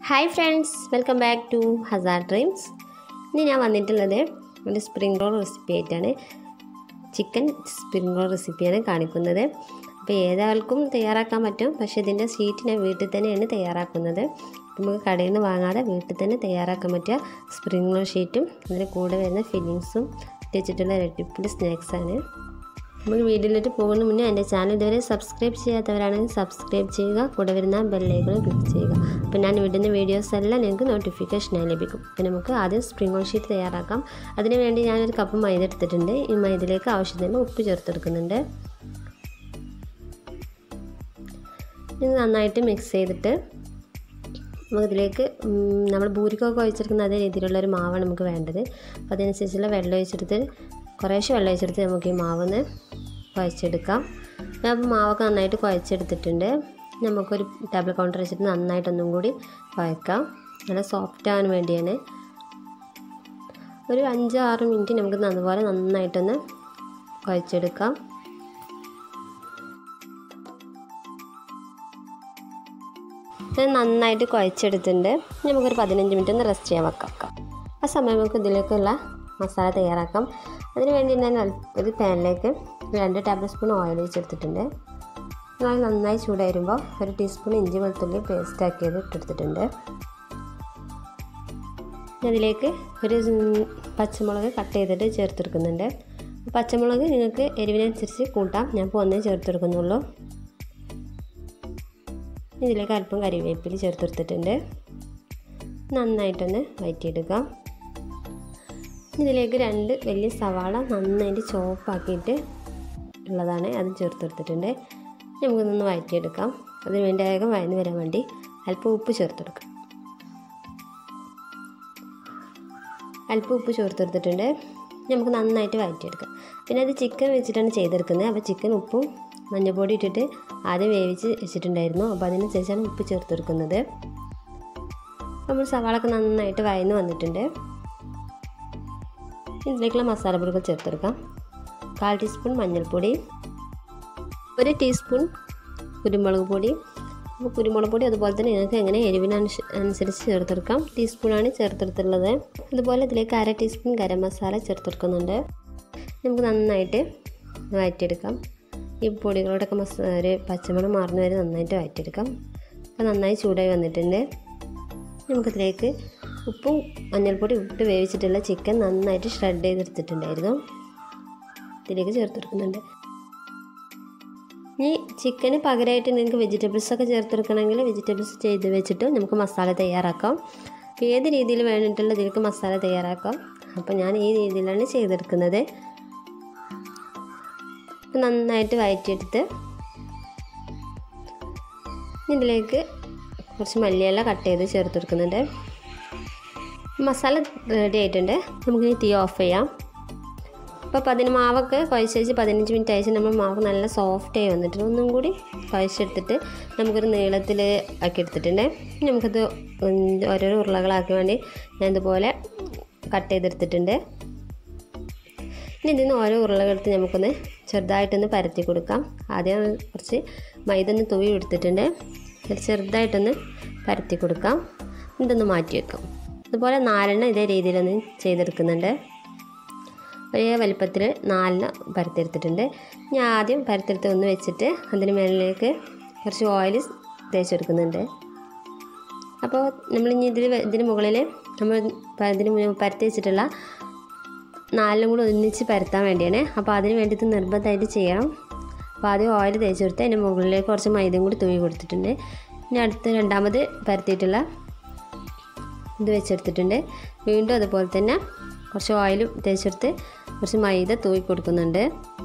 hi friends welcome back to Hazar dreams ഇനി ഞാൻ വന്നിട്ടുള്ളത് ഒരു സ്പ്രിംഗ് റോൾ റെസിപ്പി ആയിട്ടാണ് ചിക്കൻ സ്പ്രിംഗ് റോൾ റെസിപ്പിയാണ് കാണിക്കുന്നത് അപ്പോൾ ഏതാൾക്കും തയ്യാറാക്കാൻ പറ്റും പക്ഷേ ഇതിൻ്റെ ഷീറ്റ് ഞാൻ വീട്ടിൽ തന്നെയാണ് തയ്യാറാക്കുന്നത് നമുക്ക് കടയിൽ നിന്ന് വാങ്ങാതെ വീട്ടിൽ തന്നെ തയ്യാറാക്കാൻ പറ്റിയ സ്പ്രിംഗ് റോൾ ഷീറ്റും അതിന് കൂടെ വരുന്ന ഫില്ലിങ്സും വെച്ചിട്ടുള്ള അടിപൊളി സ്നാക്സാണ് നമുക്ക് വീഡിയോയിലോട്ട് പോകുന്ന മുന്നേ എൻ്റെ ചാനൽ ഇതുവരെ സബ്സ്ക്രൈബ് ചെയ്യാത്തവരാണെങ്കിൽ സബ്സ്ക്രൈബ് ചെയ്യുക കൂടെ വരുന്ന ബെല്ലൈക്കൺ ക്ലിക്ക് ചെയ്യുക അപ്പോൾ ഞാൻ വിടുന്ന വീഡിയോസ് എല്ലാം നിങ്ങൾക്ക് നോട്ടിഫിക്കേഷനായി ലഭിക്കും അപ്പോൾ നമുക്ക് ആദ്യം സ്പ്രിംഗ് ഓൺ ഷീറ്റ് തയ്യാറാക്കാം അതിന് വേണ്ടി ഞാനൊരു കപ്പ് മൈദ എടുത്തിട്ടുണ്ട് ഈ മൈദയിലേക്ക് ആവശ്യത്തിന് ഉപ്പ് ചേർത്തെടുക്കുന്നുണ്ട് ഇത് നന്നായിട്ട് മിക്സ് ചെയ്തിട്ട് നമുക്കിതിലേക്ക് നമ്മൾ ഭൂരിക്കൊക്കെ ഒഴിച്ചെടുക്കുന്ന അതേ രീതിയിലുള്ള ഒരു മാവാണ് നമുക്ക് വേണ്ടത് അപ്പോൾ അതനുസരിച്ചുള്ള വെള്ളം ഒഴിച്ചെടുത്ത് കുറേശ്ശെ വെള്ളം ഒഴിച്ചെടുത്ത് നമുക്ക് ഈ മാവൊന്ന് കുഴച്ചെടുക്കാം ഞാൻ മാവൊക്കെ നന്നായിട്ട് കുഴച്ചെടുത്തിട്ടുണ്ട് നമുക്കൊരു ടേബിൾ കൗണ്ടർ വെച്ചിട്ട് നന്നായിട്ടൊന്നും കൂടി കുഴക്കാം നല്ല സോഫ്റ്റ് ആവാൻ വേണ്ടിയാണ് ഒരു അഞ്ച് ആറ് മിനിറ്റ് നമുക്ക് അതുപോലെ നന്നായിട്ടൊന്ന് കുഴച്ചെടുക്കാം ഇത് നന്നായിട്ട് കുഴച്ചെടുത്തിട്ടുണ്ട് നമുക്കൊരു പതിനഞ്ച് മിനിറ്റ് ഒന്ന് റെസ്റ്റ് ചെയ്യാൻ വെക്കാം ആ സമയം നമുക്ക് ഇതിലേക്കുള്ള മസാല തയ്യാറാക്കാം അതിന് വേണ്ടി ഞാൻ ഒരു പാനിലേക്ക് രണ്ട് ടേബിൾ സ്പൂൺ ഓയിൽ ഒഴിച്ചെടുത്തിട്ടുണ്ട് ഓയിൽ നന്നായി ചൂടായി വരുമ്പോൾ ഒരു ടീസ്പൂൺ ഇഞ്ചി വെളുത്തുള്ളി പേസ്റ്റ് ആക്കിയത് ഇട്ടെടുത്തിട്ടുണ്ട് അതിലേക്ക് ഒരു പച്ചമുളക് കട്ട് ചെയ്തിട്ട് ചേർത്തെടുക്കുന്നുണ്ട് പച്ചമുളക് നിങ്ങൾക്ക് എരിവിനനുസരിച്ച് കൂട്ടാം ഞാൻ ഇപ്പോൾ ഒന്നേ ചേർത്തെടുക്കുന്നുള്ളൂ ഇതിലേക്ക് അല്പം കറിവേപ്പില ചേർത്തെടുത്തിട്ടുണ്ട് നന്നായിട്ടൊന്ന് വയറ്റിയെടുക്കാം ഇതിലേക്ക് രണ്ട് വലിയ സവാള നന്നായിട്ട് ചോപ്പാക്കിയിട്ട് ഉള്ളതാണ് അത് ചേർത്തെടുത്തിട്ടുണ്ട് നമുക്കൊന്ന് വഴറ്റിയെടുക്കാം അതിന് വേണ്ടി വേഗം വഴന്ന് വരാൻ വേണ്ടി അല്പം ഉപ്പ് ചേർത്തെടുക്കാം അല്പം ഉപ്പ് ചേർത്തെടുത്തിട്ടുണ്ട് നമുക്ക് നന്നായിട്ട് വഴറ്റിയെടുക്കാം പിന്നെ അത് ചിക്കൻ വെച്ചിട്ടാണ് ചെയ്തെടുക്കുന്നത് അപ്പോൾ ചിക്കൻ ഉപ്പും മഞ്ഞൾപ്പൊടി ഇട്ടിട്ട് ആദ്യം വേവിച്ച് വെച്ചിട്ടുണ്ടായിരുന്നു അപ്പോൾ അതിനനുസരിച്ചാണ് ഉപ്പ് ചേർത്തെടുക്കുന്നത് നമ്മൾ സവാളൊക്കെ നന്നായിട്ട് വയന്ന് വന്നിട്ടുണ്ട് ഇതിലേക്കുള്ള മസാലപ്പൊടികൾ ചേർത്തെടുക്കാം കാൽ ടീസ്പൂൺ മഞ്ഞൾപ്പൊടി ഒരു ടീസ്പൂൺ കുരുമുളക് പൊടി അപ്പോൾ കുരുമുളക് പൊടി അതുപോലെ തന്നെ നിങ്ങൾക്ക് എങ്ങനെ എരിവിന് അനുസരിച്ച് ചേർത്തെടുക്കാം ടീസ്പൂണാണ് ചേർത്തെടുത്തുള്ളത് അതുപോലെ ഇതിലേക്ക് അര ടീസ്പൂൺ ഗരം മസാല ചേർത്തെടുക്കുന്നുണ്ട് നമുക്ക് നന്നായിട്ട് വഴറ്റിയെടുക്കാം ഈ പൊടികളോടൊക്കെ മസ ഒരു പച്ചമണം മാറുന്ന വരെ നന്നായിട്ട് വഴറ്റിയെടുക്കാം അപ്പോൾ നന്നായി ചൂടായി വന്നിട്ടുണ്ട് നമുക്കതിലേക്ക് ഉപ്പും മഞ്ഞൾപ്പൊടി ഇട്ട് വേവിച്ചിട്ടുള്ള ചിക്കൻ നന്നായിട്ട് ഷ്രെഡ് ചെയ്തെടുത്തിട്ടുണ്ടായിരുന്നു ഇതിലേക്ക് ചേർത്തെടുക്കുന്നുണ്ട് ഇനി ചിക്കന് പകരമായിട്ട് നിങ്ങൾക്ക് വെജിറ്റബിൾസൊക്കെ ചേർത്തെടുക്കണമെങ്കിൽ വെജിറ്റബിൾസ് ചെയ്ത് വെച്ചിട്ട് നമുക്ക് മസാല തയ്യാറാക്കാം ഏത് രീതിയിൽ വേണ്ടിയിട്ടുള്ള ഇതിലേക്ക് മസാല തയ്യാറാക്കാം അപ്പോൾ ഞാൻ ഈ രീതിയിലാണ് ചെയ്തെടുക്കുന്നത് നന്നായിട്ട് വഴറ്റിയെടുത്ത് ഇതിലേക്ക് കുറച്ച് മല്ലിയില കട്ട് ചെയ്ത് ചേർത്ത് കൊടുക്കുന്നുണ്ട് മസാല റെഡി ആയിട്ടുണ്ട് നമുക്കിനി തീ ഓഫ് ചെയ്യാം അപ്പോൾ പതിന് മാവൊക്കെ കുഴച്ച് പതിനഞ്ച് മിനിറ്റ് അയച്ച് നമ്മൾ മാവ് നല്ല സോഫ്റ്റ് ആയി വന്നിട്ടുണ്ട് ഒന്നും കൂടി കുഴച്ചെടുത്തിട്ട് നമുക്കൊരു നീളത്തിൽ ആക്കി എടുത്തിട്ടുണ്ട് നമുക്കത് ഓരോരോ ഉരുളകളാക്കി വേണ്ടി ഞാൻ ഇതുപോലെ കട്ട് ചെയ്തെടുത്തിട്ടുണ്ട് ഇനി ഇതിൽ നിന്ന് ഓരോ ഉരുളകളെടുത്ത് നമുക്കൊന്ന് ചെറുതായിട്ടൊന്ന് പരത്തി കൊടുക്കാം ആദ്യം കുറച്ച് മൈദ ഒന്ന് തൂവി എടുത്തിട്ടുണ്ട് ചെറുതായിട്ടൊന്ന് പരത്തി കൊടുക്കാം ഇതൊന്ന് മാറ്റി വെക്കാം അതുപോലെ നാലെണ്ണം ഇതേ രീതിയിലൊന്ന് ചെയ്തെടുക്കുന്നുണ്ട് ഒരേ വലിപ്പത്തിൽ നാലെണ്ണം പരത്തിയെടുത്തിട്ടുണ്ട് ഞാൻ ആദ്യം പരത്തിയെടുത്ത് ഒന്ന് വെച്ചിട്ട് അതിന് മേളിലേക്ക് കുറച്ച് ഓയിൽ തേച്ചെടുക്കുന്നുണ്ട് അപ്പോൾ നമ്മളിനി ഇതിൽ ഇതിന് മുകളിൽ നമ്മൾ ഇതിന് പരത്തി വെച്ചിട്ടുള്ള നാലിനും കൂടി ഒന്നിച്ച് പരത്താൻ വേണ്ടിയാണ് അപ്പോൾ അതിന് വേണ്ടിയിട്ട് നിർബന്ധമായിട്ട് ചെയ്യണം അപ്പോൾ ആദ്യം ഓയിൽ തേച്ച് കൊടുത്ത് അതിൻ്റെ മുകളിലേക്ക് കുറച്ച് മൈദയും കൂടി തൂവി കൊടുത്തിട്ടുണ്ട് ഇനി അടുത്ത് രണ്ടാമത് പരത്തിയിട്ടുള്ള ഇത് വെച്ചെടുത്തിട്ടുണ്ട് വീണ്ടും അതുപോലെ തന്നെ കുറച്ച് ഓയിൽ തേച്ചെടുത്ത് കുറച്ച് മൈദ തൂവി കൊടുക്കുന്നുണ്ട്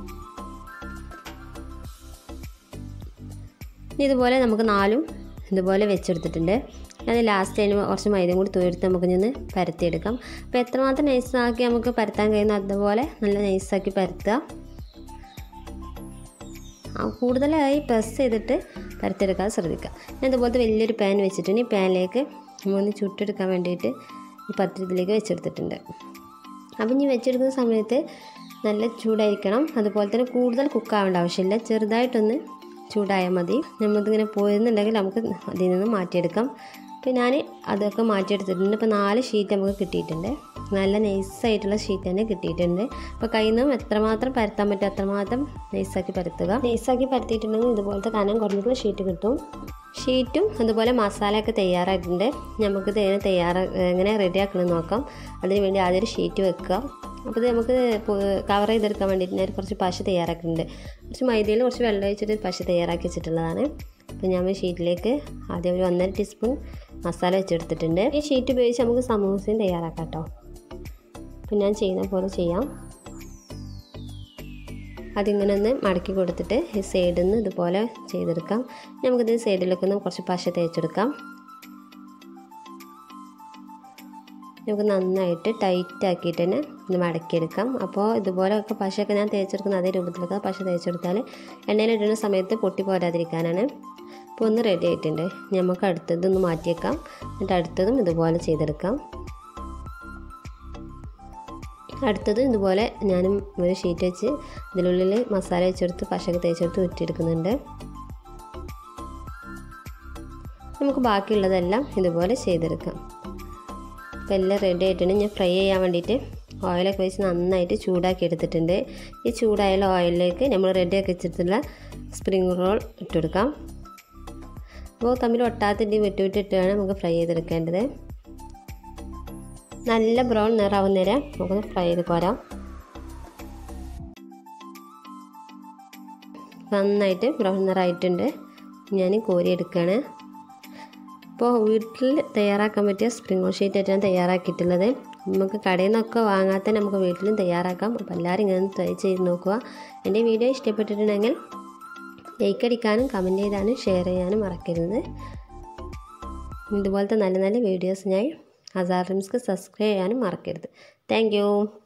ഇതുപോലെ നമുക്ക് നാലും ഇതുപോലെ വെച്ചെടുത്തിട്ടുണ്ട് അത് ലാസ്റ്റ് അതിന് കുറച്ച് മൈദയും കൂടി തൂയെടുത്ത് നമുക്ക് നിന്ന് പരത്തിയെടുക്കാം അപ്പോൾ എത്രമാത്രം നൈസാക്കി നമുക്ക് പരത്താൻ കഴിയുന്ന അതുപോലെ നല്ല നൈസാക്കി പരത്തുക കൂടുതലായി പ്രസ് ചെയ്തിട്ട് പരത്തിയെടുക്കാൻ ശ്രദ്ധിക്കുക ഞാൻ ഇതുപോലത്തെ വലിയൊരു പാൻ വെച്ചിട്ടുണ്ട് ഈ പാനിലേക്ക് നമ്മളൊന്ന് ചുട്ടെടുക്കാൻ വേണ്ടിയിട്ട് ഈ പത്രത്തിലേക്ക് വെച്ചെടുത്തിട്ടുണ്ട് അപ്പം ഇനി വെച്ചെടുക്കുന്ന സമയത്ത് നല്ല ചൂടായിരിക്കണം അതുപോലെ തന്നെ കൂടുതൽ കുക്കാവേണ്ട ആവശ്യമില്ല ചെറുതായിട്ടൊന്ന് ചൂടായാൽ മതി നമ്മളിതിങ്ങനെ പോയിരുന്നുണ്ടെങ്കിൽ നമുക്ക് അതിൽ നിന്ന് മാറ്റിയെടുക്കാം അപ്പോൾ ഞാൻ അതൊക്കെ മാറ്റിയെടുത്തിട്ടുണ്ട് ഇപ്പോൾ നാല് ഷീറ്റ് നമുക്ക് കിട്ടിയിട്ടുണ്ട് നല്ല നൈസായിട്ടുള്ള ഷീറ്റ് തന്നെ കിട്ടിയിട്ടുണ്ട് അപ്പോൾ കയ്യിൽ നിന്നും എത്രമാത്രം പരത്താൻ പറ്റും അത്രമാത്രം നൈസാക്കി പരത്തുക നൈസാക്കി പരത്തിയിട്ടുണ്ടെങ്കിൽ ഇതുപോലത്തെ കനം കുറഞ്ഞിട്ടുള്ള ഷീറ്റ് കിട്ടും ഷീറ്റും അതുപോലെ മസാലയൊക്കെ തയ്യാറായിട്ടുണ്ട് നമുക്ക് ഇതിനെ തയ്യാറ എങ്ങനെ റെഡിയാക്കണമെന്ന് നോക്കാം അതിന് വേണ്ടി ആദ്യം ഒരു ഷീറ്റ് വെക്കുക അപ്പോൾ ഇത് നമുക്ക് കവർ ചെയ്തെടുക്കാൻ വേണ്ടിയിട്ട് ഞാൻ കുറച്ച് പശ തയ്യാറാക്കിയിട്ടുണ്ട് കുറച്ച് മൈദയിൽ കുറച്ച് വെള്ളം ഒഴിച്ചിട്ട് പശ തയ്യാറാക്കി വെച്ചിട്ടുള്ളതാണ് അപ്പോൾ ഞാൻ ഷീറ്റിലേക്ക് ആദ്യം ഒരു ഒന്നര ടീസ്പൂൺ മസാല വെച്ചെടുത്തിട്ടുണ്ട് ഈ ഷീറ്റ് ഉപയോഗിച്ച് നമുക്ക് സമൂസയും തയ്യാറാക്കാം കേട്ടോ അപ്പോൾ ഞാൻ ചെയ്യുന്ന പോലെ ചെയ്യാം അതിങ്ങനെ ഒന്ന് മടക്കി കൊടുത്തിട്ട് ഈ സൈഡിൽ നിന്ന് ഇതുപോലെ ചെയ്തെടുക്കാം നമുക്കിത് സൈഡിലൊക്കെ ഒന്ന് കുറച്ച് പശ തേച്ചെടുക്കാം നമുക്ക് നന്നായിട്ട് ടൈറ്റ് ആക്കിയിട്ട് തന്നെ ഇത് മടക്കിയെടുക്കാം അപ്പോൾ ഇതുപോലെയൊക്കെ പശയൊക്കെ ഞാൻ തേച്ചെടുക്കുന്ന അതേ രൂപത്തിലൊക്കെ പശ തേച്ചെടുത്താൽ എണ്ണയിലിടുന്ന സമയത്ത് പൊട്ടി പോരാതിരിക്കാനാണ് അപ്പോൾ ഒന്ന് റെഡി ആയിട്ടുണ്ട് നമുക്ക് അടുത്തതൊന്ന് മാറ്റിയേക്കാം എന്നിട്ട് അടുത്തതും ഇതുപോലെ ചെയ്തെടുക്കാം അടുത്തത് ഇതുപോലെ ഞാനും ഒരു ഷീറ്റ് വെച്ച് ഇതിനുള്ളിൽ മസാല വെച്ചെടുത്ത് പശക്ക് തേച്ചെടുത്ത് ഉറ്റിയെടുക്കുന്നുണ്ട് നമുക്ക് ബാക്കിയുള്ളതെല്ലാം ഇതുപോലെ ചെയ്തെടുക്കാം അപ്പോൾ എല്ലാം റെഡി ആയിട്ടുണ്ട് ഞാൻ ഫ്രൈ ചെയ്യാൻ വേണ്ടിയിട്ട് ഓയിലൊക്കെ വെച്ച് നന്നായിട്ട് ചൂടാക്കി എടുത്തിട്ടുണ്ട് ഈ ചൂടായ ഓയിലിലേക്ക് നമ്മൾ റെഡിയാക്കി വെച്ചിട്ടുള്ള സ്പ്രിങ് റോൾ ഇട്ടെടുക്കാം അപ്പോൾ തമ്മിൽ ഒട്ടാത്തിൻ്റെ വിട്ട് വിട്ടിട്ടാണ് നമുക്ക് ഫ്രൈ ചെയ്തെടുക്കേണ്ടത് നല്ല ബ്രൗൺ നിറാവുന്ന നേരം നമുക്കൊന്ന് ഫ്രൈ ചെയ്ത് പോരാം നന്നായിട്ട് ബ്രൗൺ നിറായിട്ടുണ്ട് ഞാൻ കോരി എടുക്കുകയാണ് അപ്പോൾ വീട്ടിൽ തയ്യാറാക്കാൻ പറ്റിയ സ്പ്രിംഗ് റോൾ ഷീറ്റ് ആയിട്ടാണ് തയ്യാറാക്കിയിട്ടുള്ളത് നമുക്ക് കടയിൽ നിന്നൊക്കെ വാങ്ങാത്ത നമുക്ക് വീട്ടിലും തയ്യാറാക്കാം അപ്പോൾ എല്ലാവരും ഇങ്ങനെ ട്രൈ ചെയ്ത് നോക്കുക എൻ്റെ വീഡിയോ ഇഷ്ടപ്പെട്ടിട്ടുണ്ടെങ്കിൽ ലൈക്ക് അടിക്കാനും കമൻറ്റ് ചെയ്താനും ഷെയർ ചെയ്യാനും മറക്കരുത് ഇതുപോലത്തെ നല്ല നല്ല വീഡിയോസിനായി അസാർ റിംസ്ക്ക് സബ്സ്ക്രൈബ് ചെയ്യാനും മറക്കരുത് താങ്ക്